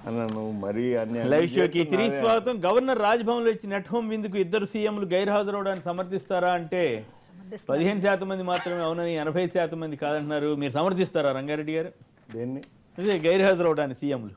అన్న నువ్వు మరీ అన్ని లైవ్ షోకి తిరిగి చేస్తున్నావే. స్వాగతం గవర్నర్ రాజ్భవన్ లో ఇచ్చిన నెట్ హోమ్ విందుకు ఇద్దరు సీఎంలు గైర్హాజరవడానికి సమర్థిస్తారా అంటే పదిహేను శాతం మంది మాత్రమే అవునని ఎనభై శాతం మంది కాదంటున్నారు మీరు సమర్థిస్తారా రంగారెడ్డి గారు దేన్ని అదే గైర్హాజరవడానికి సీఎంలు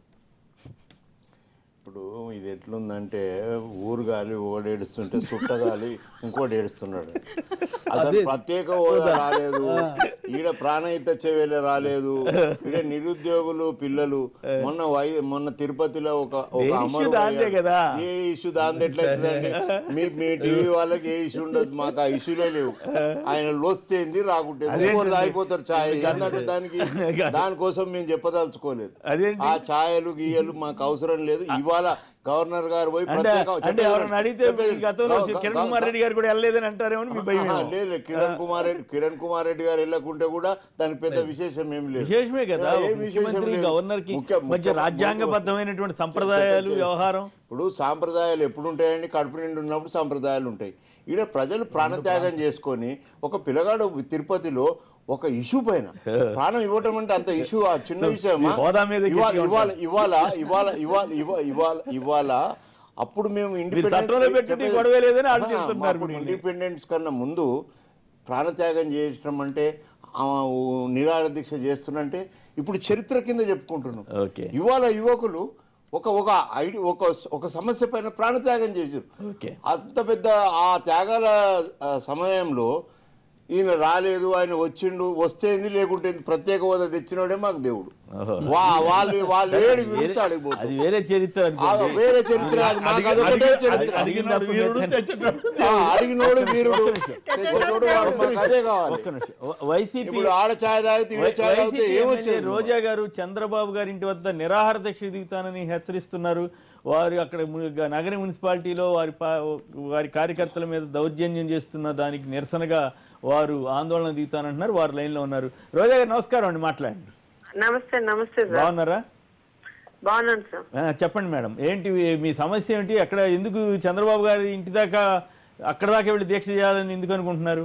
ఇప్పుడు ఇది ఎట్లుందంటే ఊరు గాలి ఒకటి ఏడుస్తుంటే సుట్టగాలి ఇంకోటి ఏడుస్తున్నాడు అసలు ప్రత్యేక హోదా రాలేదు ఈడ ప్రాణహిత చెవేలే రాలేదు ఈడ నిరుద్యోగులు పిల్లలు మొన్న వై మొన్న తిరుపతిలో ఒక ఒక ఏ అమరు issue దాందే అయ్యాడు. కదా. ఏ ఇష్యూ దాంది ఎట్లయితుందండి మీ మీ టీవీ వాళ్ళకి ఏ ఇష్యూ ఉండదు మాకు ఆ ఇష్యూలే లేవు ఆయన లోస్తేంది రాకుంటే అదేంటండి? అయిపోతారు ఛాయ్ ఏంటంటే దానికి దానికోసం మేము చెప్పదలుచుకోలేదు అదేంటి? ఆ ఛాయలు గీయలు మాకు అవసరం లేదు ఇవాళ గవర్నర్ గారు పోయి అంటే ప్రత్యేక అంటే చెప్పేది ఎవరైనా అడిగితే చెప్పేది ఈ గతంలో గవ- కిరణ్ గవ- కుమార్ రెడ్డి గారు కూడా వెళ్ళలేదని అంటారేమో అని మీ భయం ఆహా, ఏమో. లేదు లేదు. కిరణ్ కుమార్ రెడ్డి కిరణ్ కుమార్ రెడ్డి గారు వెళ్ళకుంటే కూడా దానికి పెద్ద విశేషం ఏం లేదు విశేషమే కదా ఏ ఒక విశేషం ముఖ్యమంత్రి లేదు. గవర్నర్ కి ముఖ్య- మధ్య ముఖ్య- రాజ్యాంగబద్ధమైనటువంటి సంప్రదాయాలు వ్యవహారం ఇప్పుడు సాంప్రదాయాలు ఎప్పుడు ఉంటాయండి కడుపు నిండి ఉన్నప్పుడు సాంప్రదాయాలు ఉంటాయి ఈడ ప్రజలు ప్రాణత్యాగం చేసుకొని ఒక పిల్లగాడు తిరుపతిలో ఒక ఇష్యూ పైన ప్రాణం ఇవ్వటం అంటే అంత ఇష్యూ ఆ చిన్న విషయమా మీ హోదా మీద ఇవాళ గట్టిగా ఇవాళ ఇవాళ ఇవాళ ఇవాళ ఇవాళ ఇవాళ ఇవాళ అప్పుడు మేము చట్టంలో పెట్టుకుంటే గొడవ లేదని వాళ్ళు చెప్తున్నారు అప్పుడు మిమ్మల్ని. ఇండిపెండెన్స్ కన్నా ముందు ప్రాణత్యాగం చేయటం అంటే ఆ, నిరాహార దీక్ష చేస్తున్నంటే ఇప్పుడు చరిత్ర కింద చెప్పుకుంటున్నాం ఓకే ఇవాళ యువకులు ఒక ఒక ఐడి ఒక ఒక సమస్య పైన ప్రాణత్యాగం చేశారు ఓకే అంత పెద్ద ఆ త్యాగాల ఆ, సమయంలో ఈయన రాలేదు ఆయన వచ్చిండు వస్తే ఏంది లేకుంటే ఏంది, ప్రత్యేక హోదా తెచ్చినోడే మాకు దేవుడు ఓహో. వా వాళ్ళు వాళ్ళు ఏడు పిలుస్తాడు అది వేరే చరిత్ర అనుకోండి. వేరే చరిత్ర అది మాకు అదొకటే చరిత్ర అడిగినప్పుడు వీరుడు తెచ్చండి. తెచ్చేటోడు. ఆ, అడిగినోడు వీరుడు తెచ్చేటోడు వాడు మాకు అదే కావాలి ఒక్క నిమిషం. వ- వైసీపీ ఇప్పుడు ఆడ ఛాయ్ తాగితే ఈడ ఛాయ్ తాగితే వైసీపీ ఏమొచ్చేది ఎమ్మెల్యే రోజా గారు చంద్రబాబు గారి ఇంటి వద్ద నిరాహార దీక్ష దిగుతానని హెచ్చరిస్తున్నారు వారు అక్కడ ము- గ- నగర మున్సిపాలిటీలో వారి పా- వారి కార్యకర్తల మీద దౌర్జన్యం చేస్తున్న దానికి నిరసనగా వారు ఆందోళన దిగుతానంటున్నారు వారు లైన్లో ఉన్నారు రోజా గారు నమస్కారం అండి మాట్లాడండి నమస్తే నమస్తే సార్ బాగున్నారా బాగున్నాను సార్ ఆ, చెప్పండి మేడం ఏంటి మీ- మీ సమస్య ఏంటి అక్కడ ఎందుకు చంద్రబాబు గారి ఇంటి దాకా అక్కడ దాకా వెళ్ళి దీక్ష చేయాలని ఎందుకు అనుకుంటున్నారు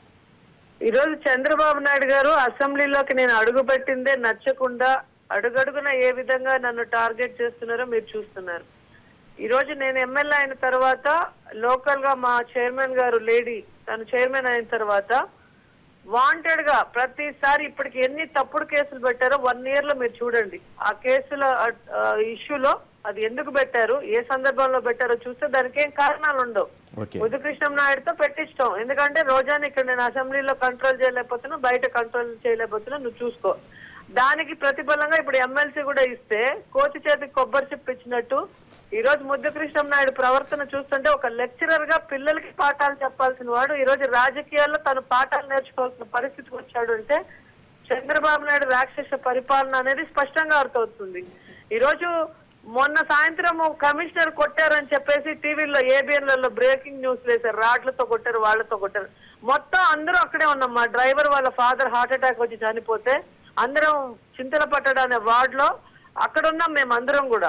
ఈ రోజు చంద్రబాబు నాయుడు గారు అసెంబ్లీలోకి నేను అడుగు పెట్టిందే నచ్చకుండా అడుగడుగున ఏ విధంగా నన్ను టార్గెట్ చేస్తున్నారో మీరు చూస్తున్నారు ఈ రోజు నేను ఎమ్మెల్యే అయిన తర్వాత లోకల్ గా మా చైర్మన్ గారు లేడీ తను చైర్మన్ అయిన తర్వాత వాంటెడ్ గా ప్రతిసారి ఇప్పటికి ఎన్ని తప్పుడు కేసులు పెట్టారో వన్ ఇయర్ లో మీరు చూడండి ఆ కేసుల ఇష్యూలో అది ఎందుకు పెట్టారు ఏ సందర్భంలో పెట్టారో చూస్తే దానికి ఏం కారణాలు ఉండవు ఓకే ముద్దుకృష్ణం నాయుడుతో పెట్టించడం ఎందుకంటే రోజాని ఇక్కడ నేను అసెంబ్లీలో కంట్రోల్ చేయలేకపోతున్నా బయట కంట్రోల్ చేయలేకపోతున్నా నువ్వు చూసుకో దానికి ప్రతిఫలంగా ఇప్పుడు ఎమ్మెల్సీ కూడా ఇస్తే కోచి చేతికి కొబ్బరి చెప్పు ఇచ్చినట్టు ఈ రోజు ముద్దుకృష్ణం నాయుడు ప్రవర్తన చూస్తుంటే ఒక లెక్చరర్ గా పిల్లలకి పాఠాలు చెప్పాల్సిన వాడు ఈ రోజు రాజకీయాల్లో తను పాఠాలు నేర్చుకోవాల్సిన పరిస్థితికి వచ్చాడు అంటే చంద్రబాబు నాయుడు రాక్షస పరిపాలన అనేది స్పష్టంగా అర్థమవుతుంది ఈ రోజు మొన్న సాయంత్రం కమిషనర్ కొట్టారని చెప్పేసి టీవీలో ఏబిఎన్లలో బ్రేకింగ్ న్యూస్ వేశారు రాడ్లతో కొట్టారు వాళ్ళతో కొట్టారు మొత్తం అందరూ అక్కడే ఉన్నాం మా డ్రైవర్ వాళ్ళ ఫాదర్ హార్ట్ అటాక్ వచ్చి చనిపోతే అందరం చింతల పట్టడ అనే వార్డ్ లో అక్కడ ఉన్నాం మేము అందరం కూడా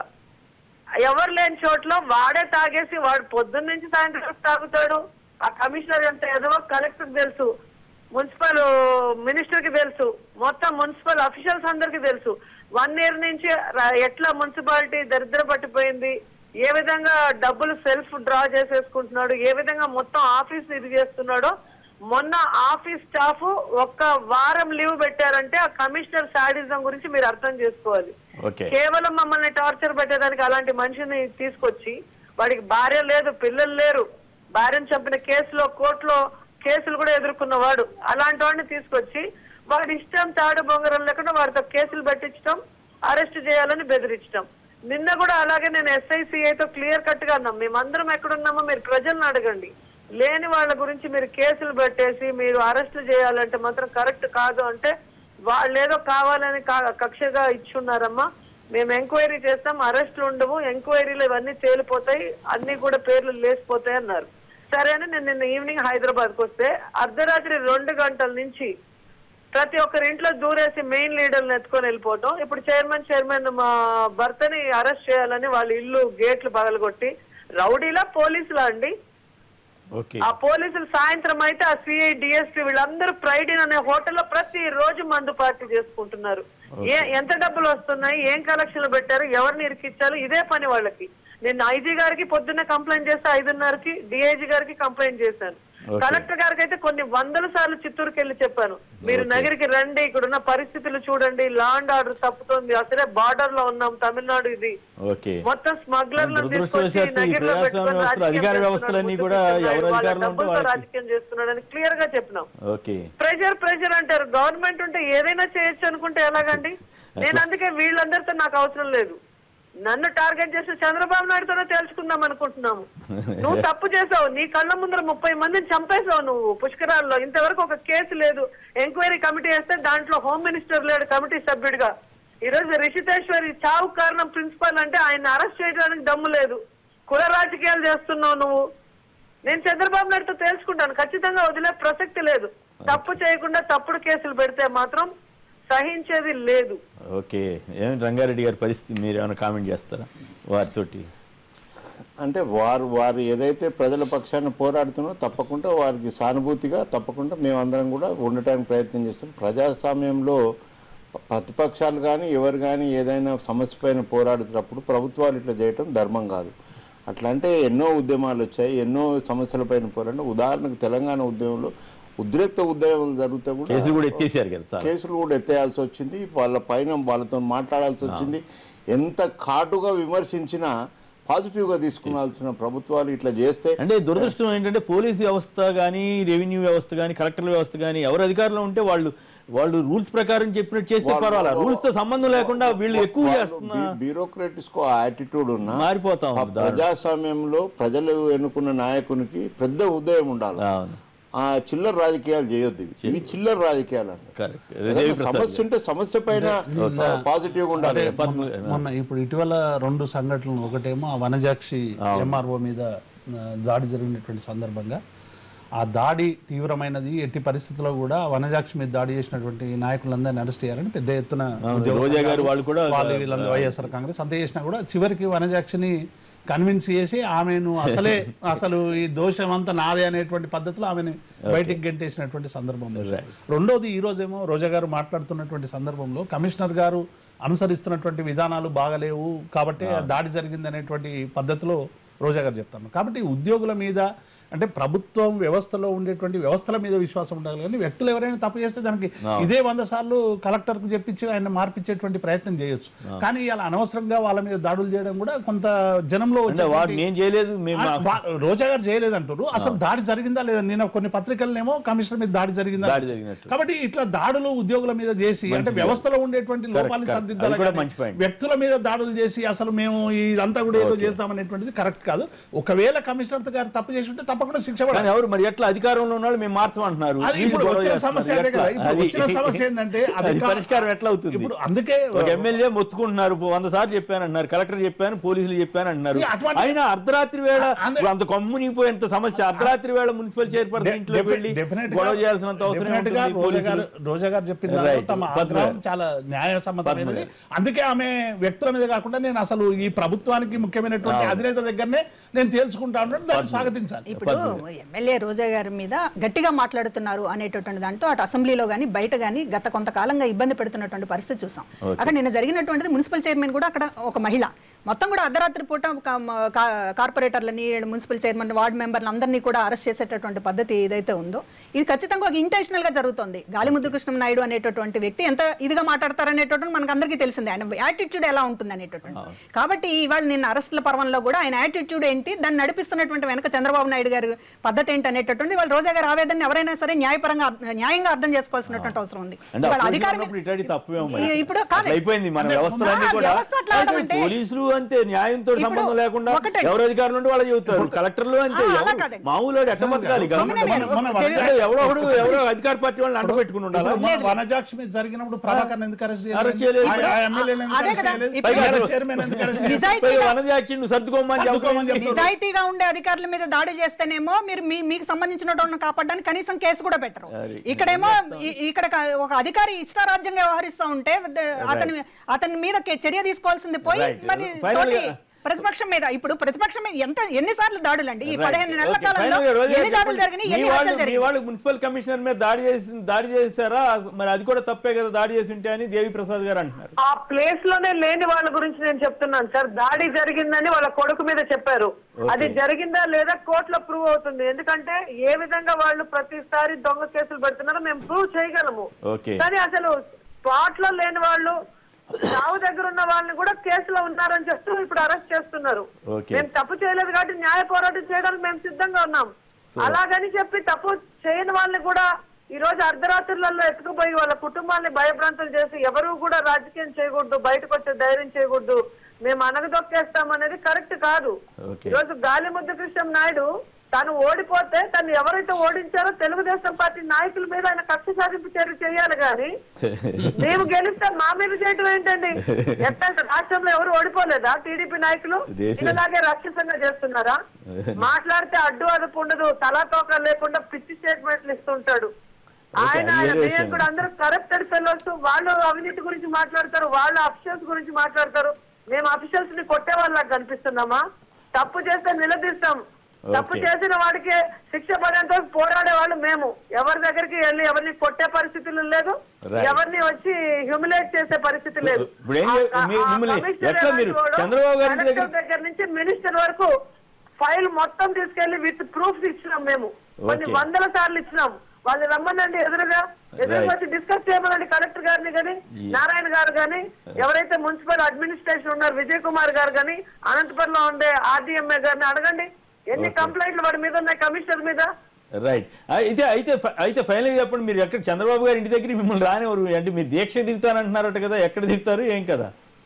ఎవరు లేని చోట్ల వాడే తాగేసి వాడు పొద్దున్న నుంచి సాయంత్రం వరకు తాగుతాడు ఆ కమిషనర్ ఎంత ఏదో కలెక్టర్ తెలుసు మున్సిపల్ మినిస్టర్ కి తెలుసు మొత్తం మున్సిపల్ అఫీషియల్స్ అందరికి తెలుసు వన్ ఇయర్ నుంచి ర- ఎట్లా మున్సిపాలిటీ దరిద్ర పట్టిపోయింది ఏ విధంగా డబ్బులు సెల్ఫ్ డ్రా చేసేసుకుంటున్నాడు ఏ విధంగా మొత్తం ఆఫీస్ ఇది చేస్తున్నాడో మొన్న ఆఫీస్ స్టాఫ్ ఒక్క వారం లీవ్ పెట్టారంటే ఆ కమిషనర్ శాడిజం గురించి మీరు అర్థం చేసుకోవాలి ఓకే కేవలం మమ్మల్ని టార్చర్ పెట్టేదానికి అలాంటి మనిషిని తీసుకొచ్చి వాడికి భార్య లేదు పిల్లలు లేరు భార్యను చంపిన కేసులో కోర్టులో కేసులు కూడా ఎదుర్కొన్నవాడు అలాంటి వాడిని తీసుకొచ్చి వాడి ఇష్టం తాడు బొంగరం లేకుండా వాడితో కేసులు పెట్టించడం అరెస్ట్ చేయాలని బెదిరించడం నిన్న కూడా అలాగే నేను ఎస్ఐసిఐతో క్లియర్ కట్ గా అన్నాం మేమందరం ఎక్కడున్నామో మీరు ప్రజలను అడగండి లేని వాళ్ళ గురించి మీరు కేసులు పెట్టేసి మీరు అరెస్ట్ చేయాలంటే మాత్రం కరెక్ట్ కాదు అంటే వాళ్ళు ఏదో కావాలని కా- కక్షగా ఇచ్చున్నారమ్మా మేము ఎంక్వైరీ చేస్తాం అరెస్ట్లు ఉండవు ఎంక్వైరీలు ఇవన్నీ తేలిపోతాయి అన్ని కూడా పేర్లు లేచిపోతాయి అన్నారు సరే అని నేను నిన్న ఈవినింగ్ హైదరాబాద్కి వస్తే అర్ధరాత్రి రెండు గంటల నుంచి ప్రతి ఒక్కరి ఇంట్లో దూరేసి మెయిన్ లీడర్ని ఎత్తుకొని వెళ్ళిపోవటం ఇప్పుడు చైర్మన్ చైర్మన్ మా భర్తని అరెస్ట్ చేయాలని వాళ్ళ ఇల్లు గేట్లు పగలగొట్టి రౌడీలా పోలీసులా అండి ఓకే ఆ పోలీసులు సాయంత్రం అయితే ఆ సిఐ డిఎస్పీ వీళ్ళందరూ ప్రైడిన్ అనే హోటల్లో ప్రతి రోజు మందు పార్టీ చేసుకుంటున్నారు ఏ ఎంత డబ్బులు వస్తున్నాయి ఏం కలెక్షన్లు పెట్టారు ఎవరిని ఇరికిచ్చారు ఇదే పని వాళ్ళకి నేను ఐజీ గారికి పొద్దున్న కంప్లైంట్ చేస్తే ఐదున్నరకి డిఐజీ గారికి కంప్లైంట్ చేశాను Okay. కలెక్టర్ గారికి అయితే కొన్ని వందల సార్లు చిత్తూరుకి వెళ్ళి చెప్పాను మీరు నగరికి రండి ఇక్కడ ఉన్న పరిస్థితులు చూడండి లా అండ్ ఆర్డర్ తప్పుతోంది అసలే బార్డర్ లో ఉన్నాం తమిళనాడు ఇది ఓకే మొత్తం స్మగ్లర్లను తీసుకొచ్చి దురదృష్టవశాత్తు ఈ నగిరిలో ప్రజాస్వామ్య పెట్టుకొని వ్యవస్థలు, రాజకీయం అధికార చేస్తున్నాడు, వ్యవస్థలన్నీ ముద్దు కూడా పెట్టుకున్నాడు, ఎవరు వాళ్ళ అధికారంలో ఉంటే డబ్బులతో వాళ్ళకి- రాజకీయం చేస్తున్నాడని క్లియర్ గా చెప్పినాం ఓకే ప్రెషర్ ప్రెషర్ అంటారు గవర్నమెంట్ ఉంటే ఏదైనా చేయొచ్చు అనుకుంటే ఎలాగండి నేను అందుకే వీళ్ళందరితో నాకు అవసరం లేదు నన్ను టార్గెట్ చేసి చంద్రబాబు నాయుడుతోనే తేల్చుకుందాం అనుకుంటున్నాము నువ్వు తప్పు చేసావు నీ కళ్ళ ముందర ముప్పై మందిని చంపేశావు నువ్వు పుష్కరాల్లో ఇంతవరకు ఒక కేసు లేదు ఎంక్వైరీ కమిటీ వేస్తే దాంట్లో హోమ్ మినిస్టర్ లేడు కమిటీ సభ్యుడిగా ఈ రోజు రిషితేశ్వరి చావు కారణం ప్రిన్సిపల్ అంటే ఆయన అరెస్ట్ చేయడానికి దమ్ము లేదు కుల రాజకీయాలు చేస్తున్నావు నువ్వు నేను చంద్రబాబు నాయుడుతో తేల్చుకుంటాను ఖచ్చితంగా వదిలే ప్రసక్తి లేదు తప్పు చేయకుండా తప్పుడు కేసులు పెడితే మాత్రం సహించేది లేదు ఓకే ఏమి రంగారెడ్డి గారి పరిస్థితి మీరు ఏమైనా కామెంట్ చేస్తారా వారితోటి అంటే వారు వారు ఏదైతే ప్రజల పక్షాన పోరాడుతున్నారో తప్పకుండా వారికి సానుభూతిగా తప్పకుండా మేమందరం కూడా ఉండటానికి ప్రయత్నం చేస్తాం ప్రజాస్వామ్యంలో ప- ప్రతిపక్షాలు కానీ ఎవరు కానీ ఏదైనా సమస్య పైన పోరాడుతున్నప్పుడు ప్రభుత్వాలు ఇట్లా చేయటం ధర్మం కాదు అట్లా అంటే ఎన్నో ఉద్యమాలు వచ్చాయి ఎన్నో సమస్యలపైన పోరాడు ఉదాహరణకు తెలంగాణ ఉద్యమంలో ఉద్రిక్త ఉద్యమాలు జరిగితే కూడా కేసులు కూడా ఎత్తేసారు కదా చాలా కేసులు కూడా ఎత్తేయాల్సి వచ్చింది వాళ్ళ పైన వాళ్ళతో మాట్లాడాల్సి వచ్చింది ఎంత ఘాటుగా విమర్శించినా పాజిటివ్గా తీసుకునాల్సిన ప్రభుత్వాలు ఇట్లా చేస్తే అంటే దురదృష్టం ఏంటంటే పోలీస్ వ్యవస్థ కానీ రెవెన్యూ వ్యవస్థ కానీ కలెక్టర్ వ్యవస్థ కానీ ఎవరు అధికారంలో ఉంటే వాళ్ళు వాళ్ళు రూల్స్ ప్రకారం చెప్పినట్టు చేస్తే వాళ్ళు- పర్వాలా రూల్స్ తో సంబంధం లేకుండా వీళ్ళు ఎక్కువ చేస్తున్నా బ్యూరోక్రటిస్ యాటిట్యూడ్ ఉన్న మారిపోతా ఆ ఉంది దారుణం. ప్రజాస్వామ్యంలో ప్రజలు ఎన్నుకున్న నాయకునికి పెద్ద ఉదయం ఉండాలి అవును ఆ చిల్లర రాజకీయాలు చేయొద్దు ఇవి. ఇవి చిల్లర రాజకీయాలు అంట కరెక్ట్ ఏదైనా సమస్య ఉంటే సమస్య పైన పాజిటివ్ గా ఉండాలి మొన్న ఇప్పుడు ఇటీవల రెండు సంఘటనలు ఒకటేమో ఆ వనజాక్షి ఎంఆర్ఓ మీద ఆ, దాడి జరిగినటువంటి సందర్భంగా ఆ దాడి తీవ్రమైనది ఎట్టి పరిస్థితుల్లో కూడా వనజాక్షి మీద దాడి చేసినటువంటి నాయకులందరినీ అరెస్ట్ చేయాలని పెద్ద ఎత్తున ఉద్యోగ రోజా గారు సంఘాలు, వాళ్ళు కూడా వాళ్ళు వీళ్ళందరూ వైఎస్ఆర్ కాంగ్రెస్ అంత చేసినా కూడా చివరికి వనజాక్షిని కన్విన్స్ చేసి ఆమెను అసలే అసలు ఈ దోషం అంతా నాదే అనేటువంటి పద్ధతిలో ఆమెను బయటికి గెంటేసినటువంటి సందర్భం ఉంది. రెండోది ఈ రోజేమో రోజా గారు మాట్లాడుతున్నటువంటి సందర్భంలో కమిషనర్ గారు అనుసరిస్తున్నటువంటి విధానాలు బాగలేవు కాబట్టి ఆ దాడి జరిగింది అనేటువంటి పద్ధతిలో రోజా గారు చెప్తాను కాబట్టి ఉద్యోగుల మీద అంటే ప్రభుత్వం వ్యవస్థలో ఉండేటువంటి వ్యవస్థల మీద విశ్వాసం ఉండాలి కానీ వ్యక్తులు ఎవరైనా తప్పు చేస్తే దానికి ఇదే వంద సార్లు కలెక్టర్కు చెప్పించి ఆయన మార్పించేటువంటి ప్రయత్నం చేయొచ్చు కానీ ఇలా అనవసరంగా వాళ్ళ మీద దాడులు చేయడం కూడా కొంత జనంలో అంటే వచ్చేటువంటి- వాడు నేను చేయలేదు మేము ఆ, వా- రోజా గారు చేయలేదంటారు అసలు దాడి జరిగిందా లేదా నేను కొన్ని పత్రికలనేమో కమిషనర్ మీద దాడి జరిగిందా దాడి జరిగినట్టు. కాబట్టి ఇట్లా దాడులు ఉద్యోగుల మీద చేసి అంటే వ్యవస్థలో ఉండేటువంటి లోపాలను correct. సర్దిద్దాలి అది కూడా కానీ మంచి point. వ్యక్తుల మీద దాడులు చేసి అసలు మేము ఇదంతా కూడా ఏదో చేస్తామనేటువంటిది కరెక్ట్ కాదు ఒకవేళ కమిషనర్ గారు తప్పు చేసి ఉంటే తప్పకుండా శిక్ష కానీ పడాలి ఎవరు మరి ఎట్లా అధికారంలో ఉన్న వాళ్ళు మేము మార్చమంటున్నారు అది వీళ్ళు ఇప్పుడు గొడవ వచ్చిన చేస్తున్నారు. సమస్య అదే ఎట్లా? కదా ఇప్పుడు అది- వచ్చిన సమస్య ఏంటంటే అది అధికా- పరిష్కారం ఎట్లా అవుతుంది ఇప్పుడు అందుకే ఒక ఎమ్మెల్యే మొత్తుకుంటున్నారు వంద సార్లు చెప్పాను అంటున్నారు కలెక్టర్ చెప్పాను పోలీసులు చెప్పాను అంటున్నారు ఈ అటువంటి- అయినా అర్ధరాత్రి వేళ అందే- ఇప్పుడు అంత కమ్మునిపోయేంత సమస్య అర్ధరాత్రి వేళ మున్సిపల్ చైర్పర్సన్ ఇంట్లో వెళ్ళి డెఫినెట్ గొడవ చేయాల్సినంత అవసరం గా ఉంటుంది రోజా పోలీసులు. గారు రోజా గారు చెప్పిన దాంట్లో Right. తమ పద్మ ఆగ్రహం గారు. చాలా న్యాయసమ్మతమైనది అందుకే ఆమె వ్యక్తుల మీద కాకుండా నేను అసలు ఈ ప్రభుత్వానికి ముఖ్యమైనటువంటి అధినేత దగ్గరనే నేను తేల్చుకుంటాను దాన్ని స్వాగతించాలి ఇప్పుడు ఎమ్మెల్యే రోజా గారి మీద గట్టిగా మాట్లాడుతున్నారు అనేటటువంటి దాంతో అటు అసెంబ్లీలో కానీ బయట కానీ గత కొంతకాలంగా ఇబ్బంది పెడుతున్నటువంటి పరిస్థితి చూసాం అక్కడ నిన్న జరిగినటువంటిది మున్సిపల్ చైర్మన్ కూడా అక్కడ ఒక మహిళ మొత్తం కూడా అర్ధరాత్రి పూట కా- కా- కార్పొరేటర్లని మున్సిపల్ చైర్మన్ వార్డు మెంబర్లు అందరినీ కూడా అరెస్ట్ చేసేటటువంటి పద్ధతి ఏదైతే ఉందో ఇది ఖచ్చితంగా ఒక ఇంటెన్షనల్ గా జరుగుతుంది గాలిముద్దు కృష్ణ నాయుడు అనేటటువంటి వ్యక్తి ఎంత ఇదిగా మాట్లాడతారనేటటువంటి మనకు అందరికీ తెలిసిందే ఆయన యాటిట్యూడ్ ఎలా ఉంటుంది అనేటటువంటి కాబట్టి ఇవాళ నిన్న అరెస్టుల పర్వంలో కూడా ఆయన యాటిట్యూడ్ ఏంటి దాన్ని నడిపిస్తున్నటువంటి వెనక చంద్రబాబు నాయుడు గారి పద్ధతి ఏంటి అనేటటువంటి వాళ్ళు రోజా గారి ఆవేదన ఎవరైనా సరే న్యాయపరంగా అర్థ- న్యాయంగా అర్థం చేసుకోవాల్సినటువంటి అవసరం ఉంది అంటే ఇవాళ అప్పుడు అధికారం ఉన్నప్పుడు ఇట్లాంటి తప్పువేమో మరి. ఈ- ఇప్పుడు కాదు. అట్లా అయిపోయింది మన వ్యవస్థలన్నీ ఆ, కూడా వ్యవస్థ అట్లా అవడం అయితే అంటే- పోలీసులు అంతే న్యాయంతో ఇప్పుడు సంబంధం లేకుండా ఒకటే. ఎవరు అధికారులు ఉంటే వాళ్ళు చెబుతారు కలెక్టర్లు అంతే ఆ, అలా ఎవరు- కాదండి. మామూలు వాడు ఎట్ట బతకాలి గవర్నమెంట్ మన- మన- మన- మన- అంటే ఎవరో ఒకడు ఎవరో అధికార పార్టీ వాళ్ళని అంట పెట్టుకుని ఉండాలి ఇప్పుడు మన వనజాక్షి మీద జరిగినప్పుడు ప్రభాకర్ ఎందుకు అరెస్ట్ అరెస్ట్ చేయలేదు. అదే కదా. ఇప్పుడు చైర్మన్ ఎందుకు అరెస్ట్ చేయలేదు? నిజాయితీగా- వనజాక్షి నువ్వు సర్దుకోమని సర్దుకోమని చెప్పమని చెప్పు. నిజాయితీగా ఉండే అధికారుల మీద దాడి చేస్తేనేమో మీరు మీ మీకు సంబంధించిన వాళ్ళని కాపాడడానికి కనీసం కేసు కూడా పెట్టరు అది. ఇక్కడేమో ఇ- ఇక్కడ క- ఒక అధికారి ఇష్టారాజ్యంగా వ్యవహరిస్తూ ఉంటే ద- అతని అతని మీద కే- చర్య తీసుకోవాల్సింది పోయి Right. మరి Final తోటి గా- ప్రతిపక్షం మీద ఇప్పుడు ప్రతిపక్షం మీద ఎంత ఎన్నిసార్లు దాడులండి ఈ Right. పదిహేను నెలల Okay, కాలంలో final గా రోజా ఎన్ని దాడులు చెప్పండి. జరిగినాయి మీ ఎన్ని వాళ్ళు హత్యలు మీ జరిగినాయి వాళ్ళు మున్సిపల్ కమిషనర్ మీద దాడి చేసి దాడి చేశారా మరి అది కూడా తప్పే కదా దాడి చేసి ఉంటే అని దేవి ప్రసాద్ గారు అంటున్నారు ఆ ప్లేస్ లోనే లేని వాళ్ళ గురించి నేను చెప్తున్నాను సార్ దాడి జరిగిందని వాళ్ళ కొడుకు మీద చెప్పారు అది జరిగిందా లేదా కోర్టులో ప్రూవ్ అవుతుంది ఎందుకంటే ఏ విధంగా వాళ్ళు ప్రతిసారి దొంగ కేసులు పెడుతున్నారో మేము ప్రూవ్ చేయగలము ఓకే కానీ అసలు స్పాట్ లో లేని వాళ్ళు చావు దగ్గర ఉన్న వాళ్ళని కూడా కేసులో ఉన్నారని చెప్తూ ఇప్పుడు అరెస్ట్ చేస్తున్నారు Okay. మేము తప్పు చేయలేదు కాబట్టి న్యాయ పోరాటం చేయడానికి మేము సిద్ధంగా ఉన్నాం అలాగని చెప్పి తప్పు చేయని వాళ్ళని కూడా ఈ రోజు అర్ధరాత్రులలో ఎత్తుకుపోయి వాళ్ళ కుటుంబాన్ని భయభ్రాంతులు చేసి ఎవరు కూడా రాజకీయం చేయకూడదు బయటకు వచ్చే ధైర్యం చేయకూడదు మేము అనగదొక్కేస్తాం అనేది కరెక్ట్ కాదు Okay. ఈ రోజు గాలి ముద్దు కృష్ణ నాయుడు తను ఓడిపోతే తను ఎవరైతే ఓడించారో తెలుగుదేశం పార్టీ నాయకుల మీద ఆయన కక్ష సాధింపు చర్య చేయాలి కానీ మేము గెలిస్తే మా మీద చేయటం ఏంటండి ఎట్లా రాష్ట్రంలో ఎవరు ఓడిపోలేదా టీడీపీ నాయకులు దేశ- ఇలాగే రాక్షసంగా చేస్తున్నారా మాట్లాడితే అడ్డు అదుపు ఉండదు తలా తోక లేకుండా పిచ్చి స్టేట్మెంట్లు ఇస్తుంటాడు ఆయన అది ఆయన వేరే విషయం. నాయకుడు అందరూ కరప్టెడ్ ఫెలోస్ వాళ్ళు అవినీతి గురించి మాట్లాడతారు వాళ్ళు అఫిషియల్స్ గురించి మాట్లాడతారు మేము అఫిషియల్స్ ని కొట్టే వాళ్ళకి కనిపిస్తున్నామా తప్పు చేస్తే నిలదీస్తాం తప్పు Okay. చేసిన వాడికి శిక్ష పడేంత వరకు పోరాడే వాళ్ళు మేము ఎవరి దగ్గరికి వెళ్ళి ఎవరిని కొట్టే పరిస్థితులు లేదు Right. ఎవరిని వచ్చి హ్యూమిలేట్ చేసే పరిస్థితి లేదు ఇప్పుడు ఏం ఆ- చే- ఆ- మీ- ఆ మిమ్మల్ని కమిషనర్ ఎట్లా మీరు ఎలాంటి వాడో చంద్రబాబు గారి కలెక్టర్ దగ్గర- దగ్గర నుంచి మినిస్టర్ వరకు ఫైల్ మొత్తం తీసుకెళ్లి విత్ ప్రూఫ్స్ ఇచ్చినాం మేము కొన్ని Okay. వందల సార్లు ఇచ్చినాం వాళ్ళు రమ్మనండి ఎదురుగా ఎదురుగా Right. వచ్చి డిస్కస్ చేయమనండి కలెక్టర్ గారిని కానీ Yeah. నారాయణ గారు కానీ ఎవరైతే మున్సిపల్ అడ్మినిస్ట్రేషన్ ఉన్నారు విజయ్ కుమార్ గారు కానీ అనంతపురంలో ఉండే ఆర్డీఎంఏ గారిని అడగండి ఎన్ని Okay. కంప్లైంట్లు వాడి మీద ఉన్నాయి కమిషనర్ మీద రైట్ అయితే అయితే ఫ- అయితే ఫైనల్ చెప్పండి మీరు ఎక్కడ చంద్రబాబు గారి ఇంటి దగ్గర మిమ్మల్ని రానివ్వరు అంటే మీరు దీక్ష దిగుతానంటున్నారట కదా ఎక్కడ దిగుతారు ఏం కదా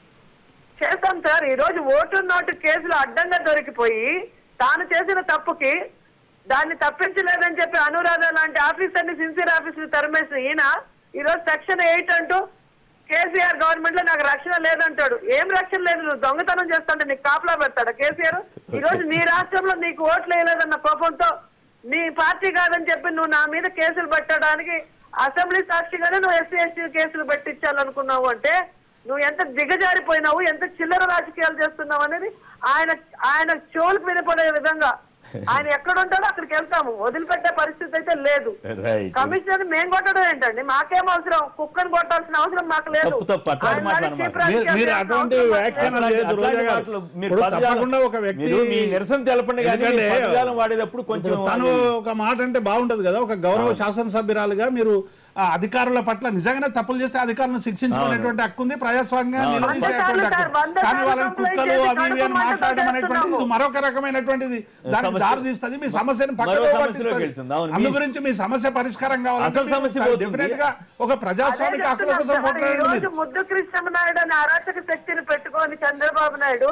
చేస్తాం సార్ ఈ రోజు ఓటు నోటు కేసులు అడ్డంగా దొరికిపోయి తాను చేసిన తప్పుకి దాన్ని తప్పించలేదని చెప్పి అనురాధ లాంటి ఆఫీసర్ని సిన్సియర్ ఆఫీసర్ తరిమేసిన ఈయన ఈ రోజు సెక్షన్ ఎయిట్ అంటూ కేసీఆర్ గవర్నమెంట్ లో నాకు రక్షణ లేదంటాడు ఏం రక్షణ లేదు నువ్వు దొంగతనం చేస్తుంటే నీకు కాపలా పెడతాడా కేసీఆర్ ఈ రోజు నీ రాష్ట్రంలో నీకు ఓట్లు వేయలేదన్న కోపంతో నీ పార్టీ కాదని చెప్పి నువ్వు నా మీద కేసులు పెట్టడానికి అసెంబ్లీ సాక్షిగానే నువ్వు ఎస్సీ ఎస్టీ కేసులు పెట్టించాలనుకున్నావు అంటే నువ్వు ఎంత దిగజారిపోయినావు ఎంత చిల్లర రాజకీయాలు చేస్తున్నావు అనేది ఆయన ఆయన చెవులకు వినపడే విధంగా ఆయన ఎక్కడ ఉంటాడో అక్కడికి వెళ్తాము వదిలిపెట్టే పరిస్థితి అయితే లేదు రైట్ కమిషనర్ మేము కొట్టడం ఏంటండి మాకేం అవసరం కుక్కను కొట్టాల్సిన అవసరం మాకు లేదు తప్పు, తప్పు. అట్లాంటి ఆయన మాటలు లాంటి అన్నమాట. చీప్ మీరు- రాజకీయాలు మీరు చేయాల్సిన అటువంటి అవసరం మాకు వ్యాఖ్యానం లేదు. లేదు రోజా గారు. మాటలు మీరు ఇప్పుడు పదజాలం- తప్పకుండా ఒక వ్యక్తి మీరు మీ నిరసన తెలపండి కానీ ఎందుకంటే మీరు పదజాలం వాడేటప్పుడు కొంచెం ఇప్పుడు తను ఒక మాట అంటే బాగుంటది కదా ఒక గౌరవ శాసనసభ్యురాలుగా మీరు ఆ అధికారుల పట్ల నిజంగానే తప్పులు చేస్తే అధికారులను శిక్షించుకునేటువంటి హక్కు ఉంది ప్రజాస్వామ్యంగా అవును. నిలదీసేటువంటి వంద హక్కు సార్లు వంద కానీ సార్లు వాళ్ళని complaint కుక్కలు చేసి అవి ఇవి అని కడుపు మాట్లాడడం అనేటువంటిది ఇది మంటతో మరొక రకమైనటువంటిది దానికి సమస్య- దారి తీస్తుంది మీ సమస్యను మరో పక్కదో సమస్యలోకి పట్టిస్తుంది వెళ్తుంది. అవును, అందు మీ- గురించి మీ సమస్య పరిష్కారం అసలు సమస్య కావాలంటే పోతుంది. డెఫినెట్ గా ఒక ప్రజాస్వామిక అదే హక్కుల కోసం చెప్తున్నాను సార్. ఈ పోట్లాడండి రోజు మీరు ముద్దు కృష్ణమనాయుడు అనే అరాచక శక్తిని పెట్టుకొని చంద్రబాబు నాయుడు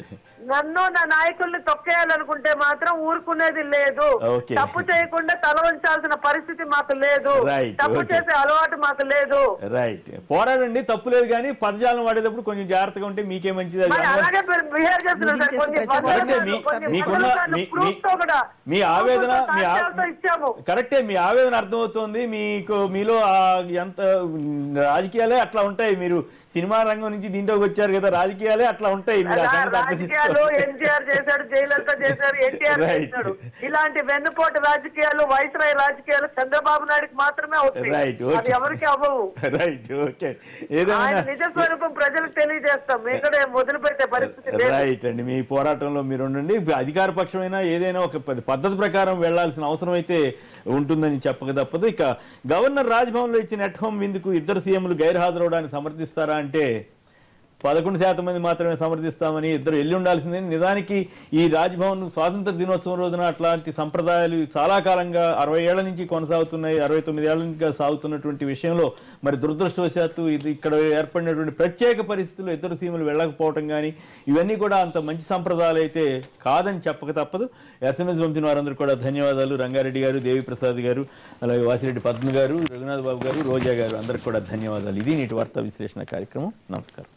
నన్ను నా నాయకుల్ని తొక్కేయాలనుకుంటే మాత్రం ఊరుకునేది లేదు Okay. తప్పు చేయకుండా తల ఉంచాల్సిన పరిస్థితి మాకు లేదు Right, తప్పు okay. చేసే అలవాటు మాకు లేదు రైట్ పోరాడండి తప్పు లేదు కానీ పదజాలం వాడేటప్పుడు కొంచెం జాగ్రత్తగా ఉంటే మీకే మంచిది అది మరి అలాగే బిహేవ్ చేస్తున్నారు సార్. మీరు కొన్ని చేసే వందల కరెక్టే సార్లు, మీ- కొన్ని మీకున్న వందల సార్లు మీ- proof మీ- తో కూడా మీ ఆవేదన proof తో మీ ఆ- సాక్ష్యాలతో ఇచ్చాము కరెక్టే మీ ఆవేదన అర్థమవుతోంది మీకు మీలో ఆ ఎంత రాజకీయాలే అట్లా ఉంటాయి మీరు సినిమా రంగం నుంచి దీంట్లోకి వచ్చారు కదా రాజకీయాలే అట్లా ఉంటాయి మీరు ఆ సంగతి అర్థం రాజకీయాలు చేసుకోవాలి. ఎన్టీఆర్ చేశాడు జయలలిత చేశారు ఎన్టీఆర్ Right. చేశాడు ఇలాంటి వెన్నుపోటు రాజకీయాలు వైస్రాయ్ రాజకీయాలు చంద్రబాబు నాయుడుకి మాత్రమే Right, అవుతాయి okay. అది ఎవరికి అవ్వవు రైట్ ఓకే ఆయన ఏదైనా నిజ స్వరూపం ప్రజలకు తెలియజేస్తాం మేము కూడా వదిలిపెట్టే పరిస్థితి లేదు రైట్ అండి మీ పోరాటంలో మీరు ఉండండి అధికార పక్షమైనా ఏదైనా ఒక ప- పద్ధతి ప్రకారం వెళ్లాల్సిన అవసరం అయితే ఉంటుందని చెప్పక తప్పదు ఇక గవర్నర్ రాజ్భవన్లో ఇచ్చిన ఎట్ హోమ్ విందుకు ఇద్దరు సీఎంలు గైర్హాజరవడానికి సమర్థిస్తారా అంటే పదకొండు శాతం మంది మాత్రమే సమర్థిస్తామని ఇద్దరు వెళ్ళి ఉండాల్సిందే నిజానికి ఈ రాజ్భవన్ స్వాతంత్ర దినోత్సవం రోజున అట్లాంటి సంప్రదాయాలు చాలా కాలంగా అరవై ఏళ్ల నుంచి కొనసాగుతున్నాయి అరవై తొమ్మిది ఏళ్ల నుంచి సాగుతున్నటువంటి విషయంలో మరి దురదృష్టవశాత్తు ఇది ఇక్కడ ఏర్పడినటువంటి ప్రత్యేక పరిస్థితుల్లో ఇద్దరు సీమలు వెళ్ళకపోవటం కానీ ఇవన్నీ కూడా అంత మంచి సంప్రదాయాలు అయితే కాదని చెప్పక తప్పదు ఎస్ఎంఎస్ పంపిన వారందరూ కూడా ధన్యవాదాలు రంగారెడ్డి గారు దేవిప్రసాద్ గారు అలాగే వాసిరెడ్డి పద్మ గారు రఘునాథ్ బాబు గారు రోజా గారు అందరికి కూడా ధన్యవాదాలు ఇది నేటి వార్తా విశ్లేషణ కార్యక్రమం నమస్కారం